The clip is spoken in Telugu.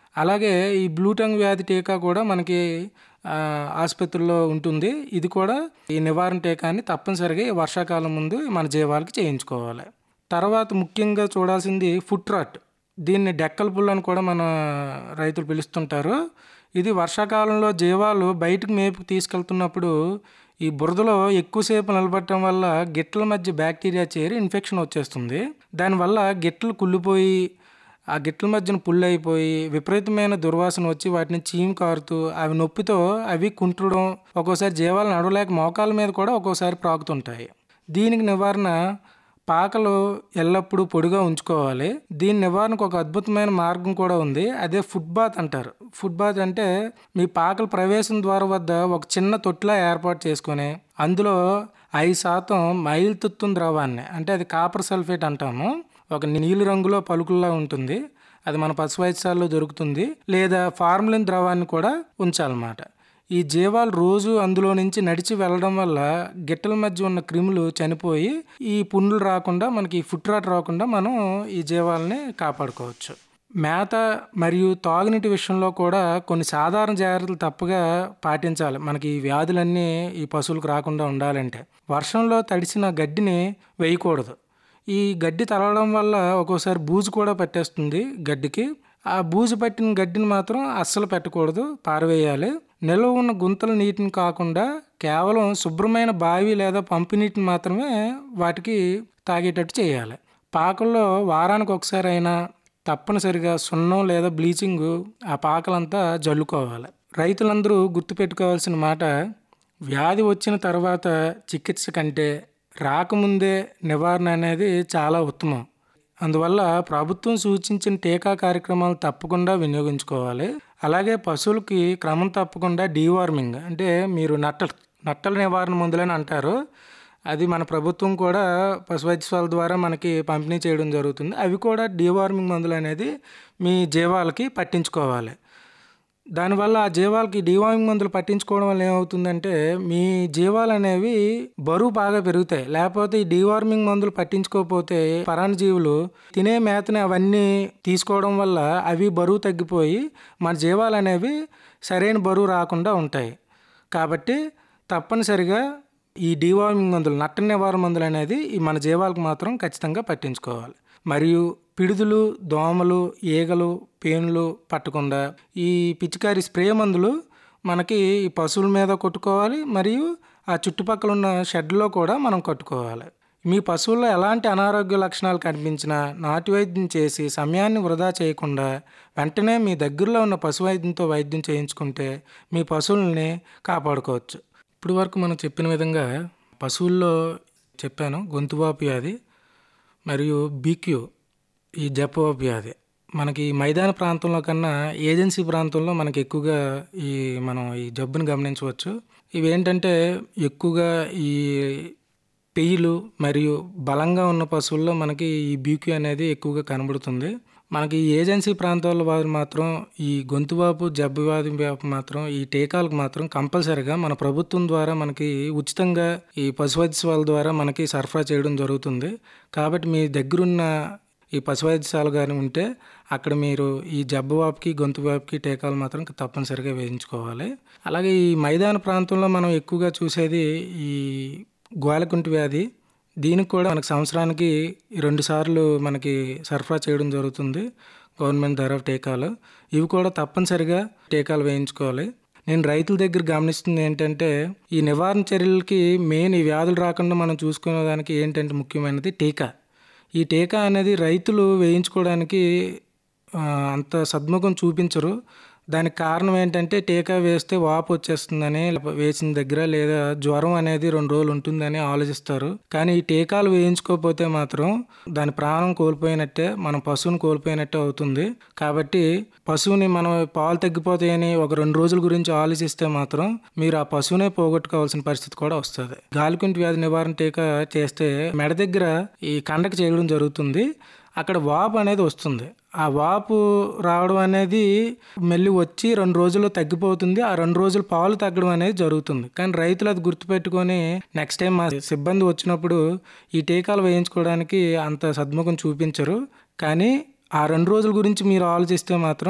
అలాగే ఈ బ్లూ టంగ్ వ్యాధి టీకా కూడా మనకి ఆ, ఆసుపత్రుల్లో ఉంటుంది ఇది కూడా ఈ నివారణ టీకాని తప్పనిసరిగా ఈ వర్షాకాలం ముందు మన జీవాలకి చేయించుకోవాలి తర్వాత ముఖ్యంగా చూడాల్సింది ఫుట్ రాట్ దీన్ని డెక్కల పుల్లు అని కూడా మన రైతులు పిలుస్తుంటారు ఇది వర్షాకాలంలో జీవాలు బయటకు మేపుకు తీసుకెళ్తున్నప్పుడు ఈ బురదలో ఎక్కువసేపు నిలబడటం వల్ల గిట్ల మధ్య బ్యాక్టీరియా చేరి ఇన్ఫెక్షన్ వచ్చేస్తుంది దానివల్ల గిట్లు కుళ్ళిపోయి ఆ గిట్ల మధ్యన పుళ్ళు అయిపోయి విపరీతమైన దుర్వాసన వచ్చి వాటిని చీము కారుతూ అవి నొప్పితో అవి కుంటడం ఒక్కోసారి జీవాలు నడవలేక మోకాల మీద కూడా ఒక్కోసారి ప్రాకుతుంటాయి దీనికి నివారణ పాకలు ఎల్లప్పుడూ పొడిగా ఉంచుకోవాలి దీని నివారణకు ఒక అద్భుతమైన మార్గం కూడా ఉంది అదే ఫుట్ బాత్ అంటారు ఫుట్ బాత్ అంటే మీ పాకల ప్రవేశం ద్వారం వద్ద ఒక చిన్న తొట్టిలా ఏర్పాటు చేసుకొని అందులో ఐదు శాతం మైల్ తుత్తుం ద్రవాన్ని అంటే అది కాపర్ సల్ఫేట్ అంటాము ఒక నీలి రంగులో పలుకుల్లా ఉంటుంది అది మన పశు వైద్యశాలలో దొరుకుతుంది లేదా ఫార్ములిన్ ద్రవాన్ని కూడా ఉంచాలన్నమాట ఈ జీవాలు రోజు అందులో నుంచి నడిచి వెళ్ళడం వల్ల గిట్టల మధ్య ఉన్న క్రిములు చనిపోయి ఈ పుండ్లు రాకుండా మనకి ఈ ఫుట్ రాట్ రాకుండా మనం ఈ జీవాలని కాపాడుకోవచ్చు మేత మరియు తాగునీటి విషయంలో కూడా కొన్ని సాధారణ జాగ్రత్తలు తప్పగా పాటించాలి మనకి ఈ వ్యాధులన్నీ ఈ పశువులకు రాకుండా ఉండాలంటే వర్షంలో తడిసిన గడ్డిని వేయకూడదు ఈ గడ్డి తరగడం వల్ల ఒక్కోసారి బూజు కూడా పట్టేస్తుంది గడ్డికి ఆ బూజు పట్టిన గడ్డిని మాత్రం అస్సలు పెట్టకూడదు పారవేయాలి నిల్వ ఉన్న గుంతల నీటిని కాకుండా కేవలం శుభ్రమైన బావి లేదా పంపు నీటిని మాత్రమే వాటికి తాగేటట్టు చేయాలి పాకల్లో వారానికి ఒకసారి అయినా తప్పనిసరిగా సున్నం లేదా బ్లీచింగ్ ఆ పాకలంతా జల్లుకోవాలి రైతులందరూ గుర్తుపెట్టుకోవాల్సిన మాట వ్యాధి వచ్చిన తర్వాత చికిత్స కంటే రాకముందే నివారణ అనేది చాలా ఉత్తమం అందువల్ల ప్రభుత్వం సూచించిన టీకా కార్యక్రమాలు తప్పకుండా వినియోగించుకోవాలి అలాగే పశువులకి క్రమం తప్పకుండా డీవార్మింగ్ అంటే మీరు నట్ట నట్టల నివారణ మందులని అంటారు అది మన ప్రభుత్వం కూడా పశు వైద్యశాల ద్వారా మనకి పంపిణీ చేయడం జరుగుతుంది అవి కూడా డీవార్మింగ్ మందులు అనేది మీ జీవాలకి పట్టించుకోవాలి దానివల్ల ఆ జీవాలకి డీవార్మింగ్ మందులు పట్టించుకోవడం వల్ల ఏమవుతుందంటే మీ జీవాలు అనేవి బరువు బాగా పెరుగుతాయి లేకపోతే ఈ డీవార్మింగ్ మందులు పట్టించుకోకపోతే పరాణజీవులు తినే మేతని అవన్నీ తీసుకోవడం వల్ల అవి బరువు తగ్గిపోయి మన జీవాలు అనేవి సరైన బరువు రాకుండా ఉంటాయి కాబట్టి తప్పనిసరిగా ఈ డీవార్మింగ్ మందులు నట్ట నివారణ మందులు అనేది ఈ మన జీవాలకు మాత్రం ఖచ్చితంగా పట్టించుకోవాలి మరియు పిడుదులు దోమలు ఈగలు పేనులు పట్టకుండా ఈ పిచికారి స్ప్రే మందులు మనకి ఈ పశువుల మీద కొట్టుకోవాలి మరియు ఆ చుట్టుపక్కల ఉన్న షెడ్లో కూడా మనం కట్టుకోవాలి మీ పశువుల్లో ఎలాంటి అనారోగ్య లక్షణాలు కనిపించినా నాటు వైద్యం చేసి సమయాన్ని వృధా చేయకుండా వెంటనే మీ దగ్గరలో ఉన్న పశు వైద్యంతో వైద్యం చేయించుకుంటే మీ పశువుల్ని కాపాడుకోవచ్చు ఇప్పుడు వరకు మనం చెప్పిన విధంగా పశువుల్లో చెప్పాను గొంతువాపు వ్యాధి మరియు బీక్యూ ఈ జపవాపు వ్యాధి మనకి మైదాన ప్రాంతంలో కన్నా ఏజెన్సీ ప్రాంతంలో మనకి ఎక్కువగా ఈ మనం ఈ జబ్బుని గమనించవచ్చు ఇవి ఏంటంటే ఎక్కువగా ఈ పెయ్యిలు మరియు బలంగా ఉన్న పశువుల్లో మనకి ఈ బీక్యూ అనేది ఎక్కువగా కనబడుతుంది మనకి ఈ ఏజెన్సీ ప్రాంతాల వారు మాత్రం ఈ గొంతువాపు జబ్బు వ్యాధి వ్యాపు మాత్రం ఈ టీకాలకు మాత్రం కంపల్సరిగా మన ప్రభుత్వం ద్వారా మనకి ఉచితంగా ఈ పశు వైద్యశాల ద్వారా మనకి సరఫరా చేయడం జరుగుతుంది కాబట్టి మీ దగ్గరున్న ఈ పశు వైద్యశాల కానీ ఉంటే అక్కడ మీరు ఈ జబ్బు వాపుకి గొంతు వాపుకి టీకాలు మాత్రం తప్పనిసరిగా వేయించుకోవాలి అలాగే ఈ మైదాన ప్రాంతంలో మనం ఎక్కువగా చూసేది ఈ గోలకుంటి వ్యాధి దీనికి కూడా మనకి సంవత్సరానికి రెండు సార్లు మనకి సరఫరా చేయడం జరుగుతుంది గవర్నమెంట్ ధర టీకాలు ఇవి కూడా తప్పనిసరిగా టీకాలు వేయించుకోవాలి నేను రైతుల దగ్గర గమనిస్తుంది ఏంటంటే ఈ నివారణ చర్యలకి మెయిన్ ఈ వ్యాధులు రాకుండా మనం చూసుకునే దానికి ఏంటంటే ముఖ్యమైనది టీకా ఈ టీకా అనేది రైతులు వేయించుకోవడానికి ఆ, అంత సద్ముఖం చూపించరు దానికి కారణం ఏంటంటే టీకా వేస్తే వాపు వచ్చేస్తుందని లేక వేసిన దగ్గర లేదా జ్వరం అనేది రెండు రోజులు ఉంటుందని ఆలోచిస్తారు కానీ ఈ టీకాలు వేయించుకోకపోతే మాత్రం దాని ప్రాణం కోల్పోయినట్టే మన పశువుని కోల్పోయినట్టే అవుతుంది కాబట్టి పశువుని మనం పాలు తగ్గిపోతాయని ఒక రెండు రోజుల గురించి ఆలోచిస్తే మాత్రం మీరు ఆ పశువునే పోగొట్టుకోవాల్సిన పరిస్థితి కూడా వస్తుంది గాలికుంటి వ్యాధి నివారణ టీకా చేస్తే మెడ దగ్గర ఈ కండకు చేయడం జరుగుతుంది అక్కడ వాపు అనేది వస్తుంది ఆ వాపు రావడం అనేది మళ్ళీ వచ్చి రెండు రోజుల్లో తగ్గిపోతుంది ఆ రెండు రోజులు పాలు తగ్గడం అనేది జరుగుతుంది కానీ రైతులు అది గుర్తుపెట్టుకొని నెక్స్ట్ టైం మా సిబ్బంది వచ్చినప్పుడు ఈ టీకాలు వేయించుకోవడానికి అంత సద్ముఖం చూపించరు కానీ ఆ రెండు రోజుల గురించి మీరు ఆలోచిస్తే మాత్రం